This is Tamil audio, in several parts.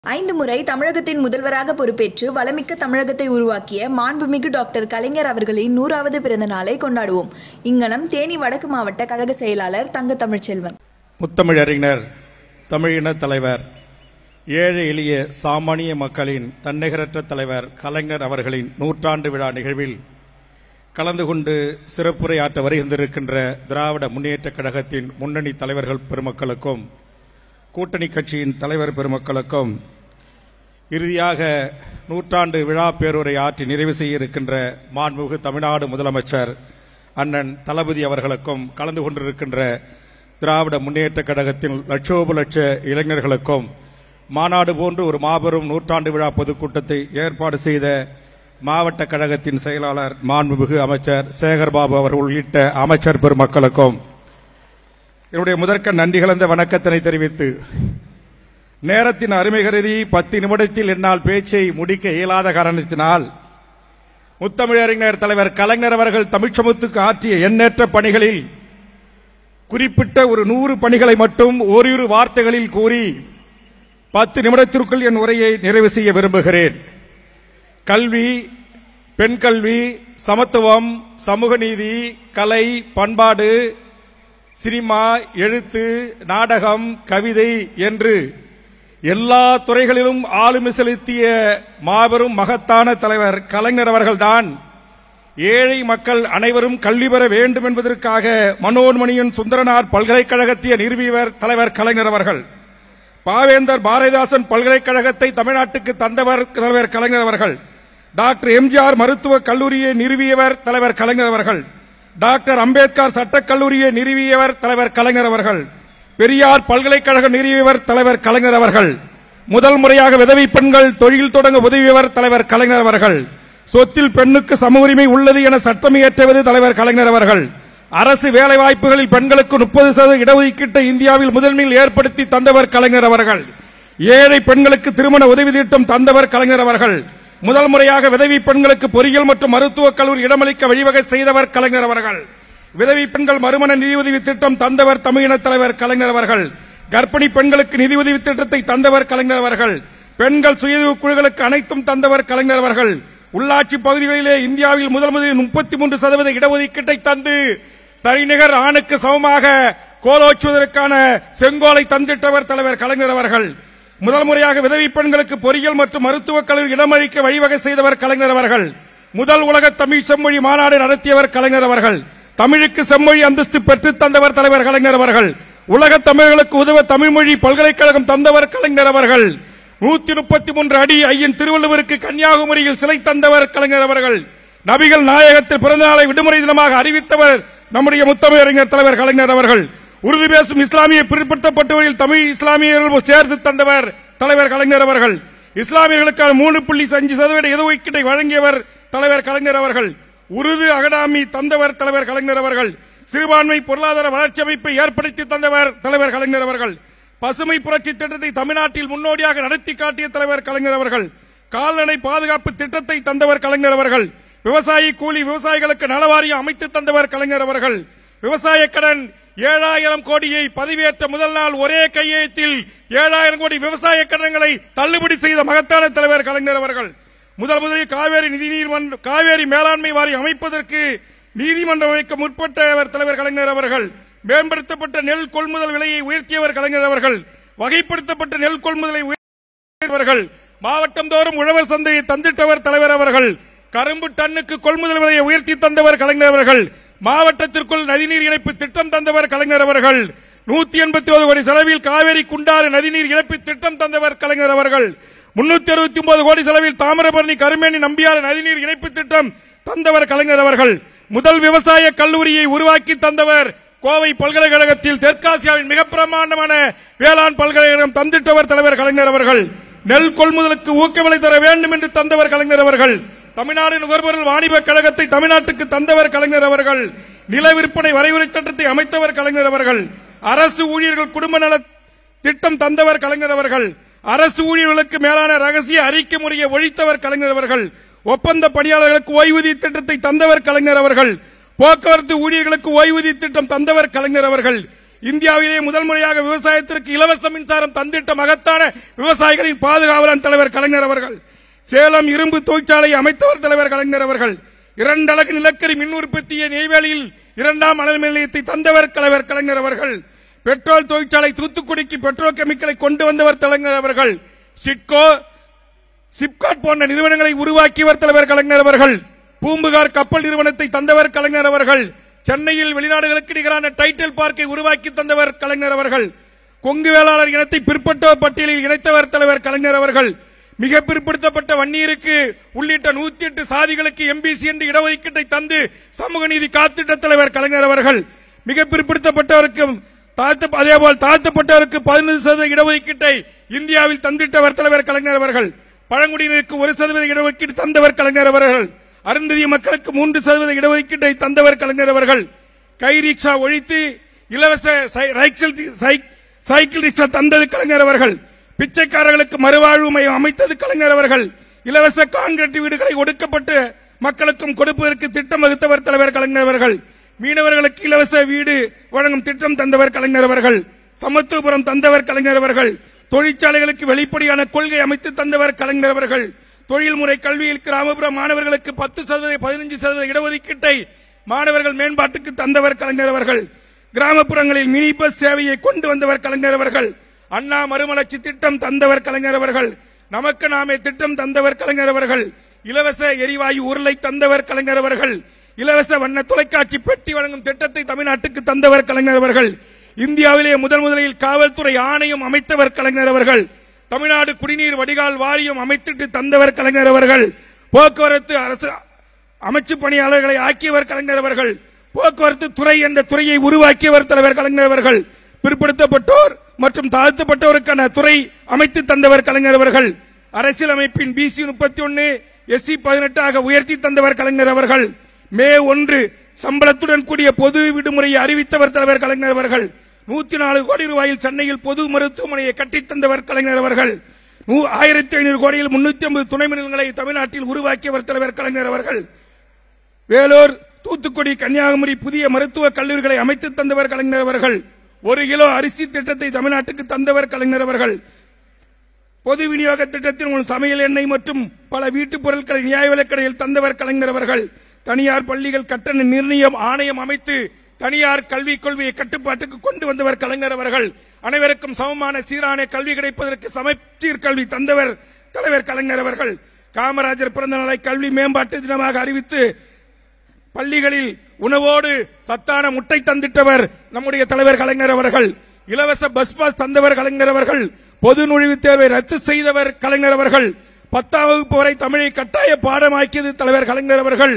ஐந்து முறை தமிழகத்தின் முதல்வராக பொறுப்பேற்று வளமிக்க தமிழகத்தை உருவாக்கிய மாண்புமிகு டாக்டர் கலைஞர் அவர்களின் நூறாவது பிறந்த நாளை கொண்டாடுவோம் இங்கனம் தேனி வடக்கு மாவட்ட கழக செயலாளர் தங்க தமிழ்ச்செல்வன் முத்தமிழறிஞர் தமிழின தலைவர் ஏழை எளிய சாமானிய மக்களின் தன்னிகரற்ற தலைவர் கலைஞர் அவர்களின் நூற்றாண்டு விழா நிகழ்வில் கலந்து கொண்டு சிறப்புரையாற்ற வருகின்றிருக்கின்ற திராவிட முன்னேற்றக் கழகத்தின் முன்னணி தலைவர்கள் பெருமக்களுக்கும் கூட்டணி கட்சியின் தலைவர் பெருமக்களுக்கும் இறுதியாக நூற்றாண்டு விழா பேருரை ஆற்றி நிறைவு செய்ய இருக்கின்ற மாண்புமிகு தமிழ்நாடு முதலமைச்சர் அண்ணன் தளபதி அவர்களுக்கும் கலந்து கொண்டிருக்கின்ற திராவிட முன்னேற்றக் கழகத்தின் லட்சோப லட்ச இளைஞர்களுக்கும் மாநாடு போன்று ஒரு மாபெரும் நூற்றாண்டு விழா பொதுக்கூட்டத்தை ஏற்பாடு செய்த மாவட்ட கழகத்தின் செயலாளர் மாண்புமிகு அமைச்சர் சேகர்பாபு அவர்கள் உள்ளிட்ட அமைச்சர் பெருமக்களுக்கும் என்னுடைய முதற்க நன்றி கலந்த வணக்கத்தினை தெரிவித்து நேரத்தின் அருமை கருதி பத்து நிமிடத்தில் என்னால் பேச்சை முடிக்க இயலாத காரணத்தினால் முத்தமிழறிஞர் தலைவர் கலைஞர் அவர்கள் தமிழ்ச்சமூகத்துக்கு ஆற்றிய எண்ணற்ற பணிகளில் குறிப்பிட்ட ஒரு நூறு பணிகளை மட்டும் ஓரிரு வார்த்தைகளில் கூறி பத்து நிமிடத்திற்குள் என் உரையை நிறைவு செய்ய விரும்புகிறேன் கல்வி பெண் கல்வி சமத்துவம் சமூக நீதி கலை பண்பாடு சினிமா எழுத்து நாடகம் கவிதை என்று எல்லா துறைகளிலும் ஆளுமை செலுத்திய மாபெரும் மகத்தான தலைவர் கலைஞர் அவர்கள்தான் ஏழை மக்கள் அனைவரும் கல்வி பெற வேண்டும் என்பதற்காக மனோன்மணியின் சுந்தரனார் பல்கலைக்கழகத்திய நிறுவியவர் தலைவர் கலைஞர் அவர்கள் பாவேந்தர் பாரதிதாசன் பல்கலைக்கழகத்தை தமிழ்நாட்டுக்கு தந்தவர் தலைவர் கலைஞர் அவர்கள் டாக்டர் எம்ஜிஆர் மருத்துவக் கல்லூரியை நிறுவியவர் தலைவர் கலைஞர் அவர்கள் டாக்டர் அம்பேத்கர் சட்டக் கல்லூரியை நிறுவியவர் தலைவர் கலைஞர் அவர்கள் பெரியார் பல்கலைக்கழகம் நிறுவியவர் தலைவர் கலைஞர் அவர்கள் முதல் முறையாக விதவை பெண்கள் தொழில் தொடங்க உதவியவர் தலைவர் கலைஞர் அவர்கள் சொத்தில் பெண்ணுக்கு சம உரிமை உள்ளது என சட்டம் இயற்றுவது தலைவர் கலைஞர் அவர்கள் அரசு வேலை வாய்ப்புகளில் பெண்களுக்கு முப்பது சதவீத இடஒதுக்கீட்டை இந்தியாவில் முதன்மையில் ஏற்படுத்தி தந்தவர் கலைஞர் அவர்கள் ஏழை பெண்களுக்கு திருமண உதவி திட்டம் தந்தவர் கலைஞர் அவர்கள் முதல் முறையாக விதவி பெண்களுக்கு பொறியியல் மற்றும் மருத்துவக் கல்லூரி இடமளிக்க வழிவகை செய்தவர் கலைஞர் அவர்கள் விதவி பெண்கள் மறுமண நிதியுதவி திட்டம் தந்தவர் தமிழின தலைவர் கலைஞர் அவர்கள் கர்ப்பிணி பெண்களுக்கு நிதியுதவி திட்டத்தை தந்தவர் கலைஞர் அவர்கள் பெண்கள் சுயஉதவி குழுக்களுக்கு அனைத்தும் தந்தவர் கலைஞர் அவர்கள் உள்ளாட்சி பகுதிகளிலே இந்தியாவில் முதல் முதலில் முப்பத்தி மூன்று சதவீத இடஒதுக்கீட்டை தந்து சரிநிகர் ஆணுக்கு சமமாக கோலோச்சுவதற்கான செங்கோலை தந்திட்டவர் தலைவர் கலைஞர் அவர்கள் முதல் முறையாக விதவி பெண்களுக்கு பொறியியல் மற்றும் மருத்துவக் கல்லூரி இடமளிக்க வழிவகை செய்தவர் கலைஞர் அவர்கள் முதல் உலக தமிழ் செம்மொழி மாநாடு நடத்தியவர் கலைஞர் அவர்கள் தமிழுக்கு செம்மொழி அந்தஸ்து பெற்றுத் தந்தவர் தலைவர் கலைஞர் அவர்கள் உலக தமிழர்களுக்கு உதவ தமிழ்மொழி பல்கலைக்கழகம் தந்தவர் கலைஞர் அவர்கள் நூத்தி முப்பத்தி மூன்று அடி ஐயன் திருவள்ளுவருக்கு கன்னியாகுமரியில் சிலை தந்தவர் கலைஞர் அவர்கள் நபிகள் நாயகத்தில் பிறந்தநாளை விடுமுறை தினமாக அறிவித்தவர் நம்முடைய முத்தமிழறிஞர் தலைவர் கலைஞர் அவர்கள் உருது பேசும் இஸ்லாமிய பிற்படுத்தப்பட்டவர்கள் தமிழ் இஸ்லாமியர்கள் சேர்த்து தந்தவர் தலைவர் கலைஞர் அவர்கள் இஸ்லாமியர்களுக்கான மூணு புள்ளி அஞ்சு சதவீத இடஒதுக்கீட்டை வழங்கியவர் தலைவர் கலைஞர் அவர்கள் உருது அகடாமி தந்தவர் தலைவர் கலைஞர் அவர்கள் சிறுபான்மை பொருளாதார வளர்ச்சி அமைப்பை ஏற்படுத்தி தந்தவர் தலைவர் கலைஞர் அவர்கள் பசுமை புரட்சி திட்டத்தை தமிழ்நாட்டில் முன்னோடியாக நடத்தி காட்டிய தலைவர் கலைஞர் அவர்கள் கால்நடை பாதுகாப்பு திட்டத்தை தந்தவர் கலைஞர் அவர்கள் விவசாயி கூலி விவசாயிகளுக்கு நலவாரியம் அமைத்து தந்தவர் கலைஞர் அவர்கள் விவசாய கடன் ஏழாயிரம் கோடியை பதிவேற்ற முதல் நாள் ஒரே கையெழுத்தில் ஏழாயிரம் கோடி விவசாய கடன்களை தள்ளுபடி செய்த மகத்தான தலைவர் கலைஞர் அவர்கள் முதல் முதலில் காவேரி நிதிநீர் மன்ற- காவேரி மேலாண்மை வாரியம் அமைப்பதற்கு நீதிமன்றம் அமைக்க முற்பட்டவர் தலைவர் கலைஞர் அவர்கள் மேம்படுத்தப்பட்ட நெல் கொள்முதல் விலையை உயர்த்தியவர் கலைஞர் அவர்கள் வகைப்படுத்தப்பட்ட நெல் கொள்முதலை உயர்த்தியவர்கள் மாவட்டம் தோறும் உழவர் சந்தையை தந்திட்டவர் தலைவர் அவர்கள் கரும்பு டன்னுக்கு கொள்முதல் விலையை உயர்த்தி தந்தவர் கலைஞர் அவர்கள் மாவட்டத்திற்குள் நதிநீர் இணைப்பு திட்டம் தந்தவர் கலைஞர் அவர்கள் நூத்தி எண்பத்தி ஒரு கோடி செலவில் காவேரி குண்டாறு நதிநீர் இணைப்பு திட்டம் தந்தவர் கலைஞர் அவர்கள் முன்னூத்தி அறுபத்தி ஒன்பது கோடி செலவில் தாமிரபரணி கருமேனி நம்பியாறு நதிநீர் இணைப்பு திட்டம் தந்தவர் கலைஞர் அவர்கள் முதல் விவசாய கல்லூரியை உருவாக்கி தந்தவர் கோவை பல்கலைக்கழகத்தில் தெற்காசியாவின் மிக பிரமாண்டமான வேளாண் பல்கலைக்கழகம் தந்திட்டவர் தலைவர் கலைஞர் அவர்கள் நெல் கொள்முதலுக்கு ஊக்கவிலை தர வேண்டும் என்று தந்தவர் கலைஞர் அவர்கள் தமிழ்நாடு நுகர்பொருள் வாணிப கழகத்தை தமிழ்நாட்டுக்கு தந்தவர் கலைஞர் அவர்கள் நில விற்பனை வரைவுரை சட்டத்தை அமைத்தவர் கலைஞர் அவர்கள் அரசு ஊழியர்கள் குடும்ப நல திட்டம் தந்தவர் கலைஞர் அவர்கள் அரசு ஊழியர்களுக்கு மேலான ரகசிய அறிக்கை முறையை ஒழித்தவர் கலைஞர் அவர்கள் ஒப்பந்த பணியாளர்களுக்கு ஓய்வூதிய திட்டத்தை தந்தவர் கலைஞர் அவர்கள் போக்குவரத்து ஊழியர்களுக்கு ஓய்வூதிய திட்டம் தந்தவர் கலைஞர் அவர்கள் இந்தியாவிலேயே முதல் முறையாக விவசாயத்திற்கு இலவச மின்சாரம் தந்திட்ட மகத்தான விவசாயிகளின் பாதுகாவலன் தலைவர் கலைஞர் அவர்கள் சேலம் இரும்பு தொழிற்சாலை அமைத்தவர் தலைவர் கலைஞர் அவர்கள் இரண்டு அலகு நிலக்கரி மின் உற்பத்தியை நெய்வேலியில் இரண்டாம் அனல் மின் நிலையத்தை தந்தவர் தலைவர் கலைஞர் அவர்கள் பெட்ரோல் தொழிற்சாலை தூத்துக்குடிக்கு பெட்ரோல் கெமிக்கலை கொண்டு வந்தவர் தலைவர் அவர்கள் சிட்கோ சிப்காட் போன்ற நிறுவனங்களை உருவாக்கியவர் தலைவர் கலைஞர் அவர்கள் பூம்புகார் கப்பல் நிறுவனத்தை தந்தவர் கலைஞர் அவர்கள் சென்னையில் வெளிநாடுகளுக்கு நிகரான டைட்டில் பார்க்கை உருவாக்கி தந்தவர் கலைஞர் அவர்கள் கொங்கு வேளாளர் இனத்தை பிற்பட்டோர் பட்டியலில் இணைத்தவர் தலைவர் கலைஞர் அவர்கள் மிக பிற்படுத்தப்பட்ட வன்னியருக்கு உள்ளிட்ட நூத்தி எட்டு சாதிகளுக்கு எம்பிசி என்று இடஒதுக்கீட்டை தந்து சமூக நீதி காத்திட்ட தலைவர் கலைஞர் அவர்கள் மிக பிற்படுத்தப்பட்டவருக்கும் தாழ்த்த அதேபோல் தாழ்த்தப்பட்டவருக்கு பதினஞ்சு சதவீத இடஒதுக்கீட்டை இந்தியாவில் தந்திட்டவர் தலைவர் கலைஞர் அவர்கள் பழங்குடியினருக்கு ஒரு சதவீத இடஒதுக்கீடு தந்தவர் கலைஞர் அவர்கள் அருந்ததிய மக்களுக்கு மூன்று சதவீத இடஒதுக்கீட்டை தந்தவர் கலைஞர் அவர்கள் கை ரிக்ஷா ஒழித்து இலவச சை- ரைக்சல் தி- சை- சைக்கிள் ரிக்ஷா தந்தது கலைஞர் அவர்கள் பிச்சைக்காரர்களுக்கு மறுவாழ்வு மையம் அமைத்தது கலைஞர் அவர்கள் இலவச கான்கிரீட் வீடுகளை ஒடுக்கப்பட்டு மக்களுக்கும் கொடுப்பதற்கு திட்டம் வகுத்தவர் தலைவர் கலைஞர் அவர்கள் மீனவர்களுக்கு இலவச வீடு வழங்கும் திட்டம் தந்தவர் கலைஞர் அவர்கள் சமத்துவபுரம் தந்தவர் கலைஞர் அவர்கள் தொழிற்சாலைகளுக்கு வெளிப்படையான கொள்கை அமைத்து தந்தவர் கலைஞர் அவர்கள் தொழில்முறை கல்வியில் கிராமப்புற மாணவர்களுக்கு பத்து சதவீத பதினஞ்சு சதவீத இடஒதுக்கீட்டை மாணவர்கள் மேம்பாட்டுக்கு தந்தவர் கலைஞர் அவர்கள் கிராமப்புறங்களில் மினி பஸ் சேவையை கொண்டு வந்தவர் கலைஞர் அவர்கள் அண்ணா மறுமலர்ச்சி திட்டம் தந்தவர் கலைஞர் அவர்கள் நமக்கு நாமே திட்டம் தந்தவர் கலைஞர் அவர்கள் இலவச எரிவாயு உருளை தந்தவர் கலைஞர் அவர்கள் இலவச வண்ண தொலைக்காட்சி பெட்டி வழங்கும் திட்டத்தை தமிழ்நாட்டுக்கு தந்தவர் கலைஞர் அவர்கள் இந்தியாவிலே முதல் முதலில் காவல்துறை ஆணையம் அமைத்தவர் கலைஞர் அவர்கள் தமிழ்நாடு குடிநீர் வடிகால் வாரியம் அமைத்திட்டு தந்தவர் கலைஞர் அவர்கள் போக்குவரத்து அரசு அமைச்சு பணியாளர்களை ஆக்கியவர் கலைஞர் அவர்கள் போக்குவரத்து துறை என்ற துறையை உருவாக்கியவர் தலைவர் கலைஞர் அவர்கள் பிற்படுத்தப்பட்டோர் மற்றும் தாழ்த்தப்பட்டோருக்கான துறை அமைத்து தந்தவர் கலைஞர் அவர்கள் அரசியலமைப்பின் பிசி முப்பத்தி ஒன்னு எஸ்சி பதினெட்டாக உயர்த்தி தந்தவர் கலைஞர் அவர்கள் மே ஒன்று சம்பளத்துடன் கூடிய பொது விடுமுறையை அறிவித்தவர் தலைவர் கலைஞர் அவர்கள் நூத்தி நாலு கோடி ரூபாயில் சென்னையில் பொது மருத்துவமனையை கட்டித் தந்தவர் கலைஞர் அவர்கள் நூ- ஆயிரத்தி ஐநூறு கோடியில் முன்னூத்தி ஐம்பது துணை மின்நிலையங்களை தமிழ்நாட்டில் உருவாக்கியவர் தலைவர் கலைஞர் அவர்கள் வேலூர் தூத்துக்குடி கன்னியாகுமரி புதிய மருத்துவ கல்லூரிகளை அமைத்து தந்தவர் கலைஞர் அவர்கள் ஒரு கிலோ அரிசி திட்டத்தை தமிழ்நாட்டுக்கு தந்தவர் கலைஞர் அவர்கள் பொது விநியோக திட்டத்தின் மூலம் சமையல் எண்ணெய் மற்றும் பல வீட்டுப் பொருட்களை நியாய விலைக்கடையில் தந்தவர் கலைஞர் அவர்கள் தனியார் பள்ளிகள் கட்டண நிர்ணயம் ஆணையம் அமைத்து தனியார் கல்விக் கொள்கையை கட்டுப்பாட்டுக்கு கொண்டு வந்தவர் கலைஞர் அவர்கள் அனைவருக்கும் சமமான சீரான கல்வி கிடைப்பதற்கு சமச்சீர் கல்வி தந்தவர் தலைவர் கலைஞர் அவர்கள் காமராஜர் பிறந்த நாளை கல்வி மேம்பாட்டு தினமாக அறிவித்து பள்ளிகளில் உணவோடு சத்தான முட்டை தந்திட்டவர் நம்முடைய தலைவர் கலைஞர் அவர்கள் இலவச பஸ் பாஸ் தந்தவர் கலைஞர் அவர்கள் பொது நுழைவுத் தேர்வை ரத்து செய்தவர் கலைஞர் அவர்கள் பத்தாம் வகுப்பு வரை தமிழை கட்டாய பாடமாக்கியது தலைவர் கலைஞர் அவர்கள்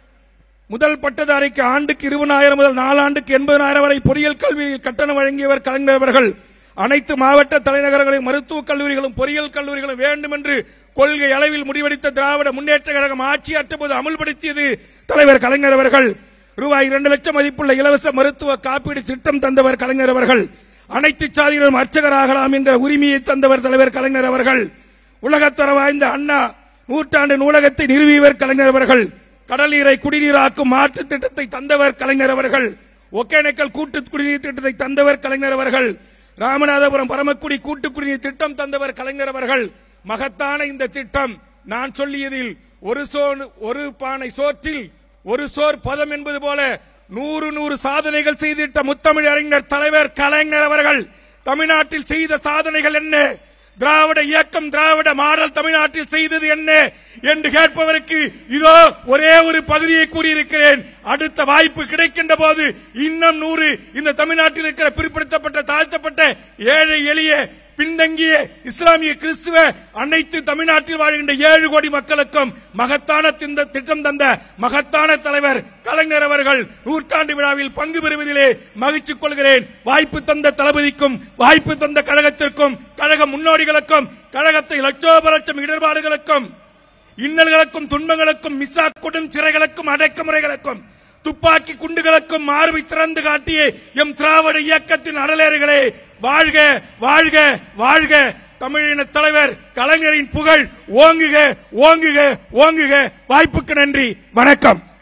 முதல் பட்டதாரிக்கு ஆண்டுக்கு இருபதாயிரம் முதல் நாலாண்டுக்கு எண்பதாயிரம் வரை பொறியியல் கல்வியில் கட்டணம் வழங்கியவர் கலைஞர் அவர்கள் அனைத்து மாவட்ட தலைநகரங்களிலும் மருத்துவக் கல்லூரிகளும் பொறியியல் கல்லூரிகளும் வேண்டும் என்று கொள்கை அளவில் முடிவெடுத்த திராவிட முன்னேற்ற கழகம் ஆட்சியற்ற போது அமுல்படுத்தியது தலைவர் கலைஞர் அவர்கள் ரூபாய் இரண்டு லட்சம் மதிப்புள்ள இலவச மருத்துவ காப்பீடு திட்டம் தந்தவர் கலைஞர் அவர்கள் அனைத்து சாதிகளும் அர்ச்சகராகலாம் என்ற உரிமையை தந்தவர் தலைவர் கலைஞர் அவர்கள் உலகத்தர வாய்ந்த அண்ணா நூற்றாண்டு நூலகத்தை நிறுவியவர் கலைஞர் அவர்கள் கடல் நீரை குடிநீராக்கும் மாற்று திட்டத்தை தந்தவர் கலைஞர் அவர்கள் ஒகேனக்கல் கூட்டு குடிநீர் திட்டத்தை தந்தவர் கலைஞர் அவர்கள் ராமநாதபுரம் பரமக்குடி கூட்டு குடிநீர் திட்டம் தந்தவர் கலைஞர் அவர்கள் மகத்தான இந்த திட்டம் நான் சொல்லியதில் ஒரு சோறு ஒரு பானை சோற்றில் ஒரு சோர் பதம் என்பது போல நூறு நூறு சாதனைகள் செய்திட்ட முத்தமிழ் அறிஞர் தலைவர் கலைஞர் அவர்கள் தமிழ்நாட்டில் செய்த சாதனைகள் என்ன திராவிட இயக்கம் திராவிட மாடல் தமிழ்நாட்டில் செய்தது என்ன என்று கேட்பவருக்கு இதோ ஒரே ஒரு பகுதியை கூறியிருக்கிறேன் அடுத்த வாய்ப்பு கிடைக்கின்ற போது இன்னும் நூறு இந்த தமிழ்நாட்டில் இருக்கிற பிற்படுத்தப்பட்ட தாழ்த்தப்பட்ட ஏழை எளிய பின்தங்கிய இஸ்லாமிய கிறிஸ்துவ அனைத்து தமிழ்நாட்டில் வாழ்கின்ற ஏழு கோடி மக்களுக்கும் மகத்தான திந்த- திட்டம் தந்த மகத்தான தலைவர் கலைஞர் அவர்கள் நூற்றாண்டு விழாவில் பங்கு பெறுவதிலே மகிழ்ச்சி கொள்கிறேன் வாய்ப்பு தந்த தளபதிக்கும் வாய்ப்பு தந்த கழகத்திற்கும் கழக முன்னோடிகளுக்கும் கழகத்தை லட்சோப லட்சம் இடர்பாடுகளுக்கும் இன்னல்களுக்கும் துன்பங்களுக்கும் மிஸ்ஸா கொடும் சிறைகளுக்கும் அடக்குமுறைகளுக்கும் துப்பாக்கி குண்டுகளுக்கும் மார்பை திறந்து காட்டிய எம் திராவிட இயக்கத்தின் அடலேறுகளே வாழ்க வாழ்க வாழ்க தமிழின தலைவர் கலைஞரின் புகழ் ஓங்குக ஓங்குக ஓங்குக வாய்ப்புக்கு நன்றி வணக்கம்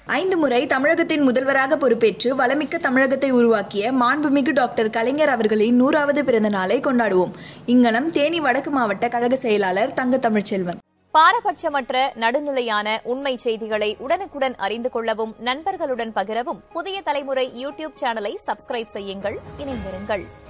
ஐந்து முறை தமிழகத்தின் முதல்வராக பொறுப்பேற்று வளமிக்க தமிழகத்தை உருவாக்கிய மாண்புமிகு டாக்டர் கலைஞர் அவர்களின் நூறாவது பிறந்த நாளை கொண்டாடுவோம் இங்கனம் தேனி வடக்கு மாவட்ட கழக செயலாளர் தங்க தமிழ்ச்செல்வன் பாரபட்சமற்ற நடுநிலையான உண்மை செய்திகளை உடனுக்குடன் அறிந்து கொள்ளவும் நண்பர்களுடன் பகிரவும் புதிய தலைமுறை யூடியூப் சேனலை சப்ஸ்கிரைப் செய்யுங்கள் இணைந்திருங்கள்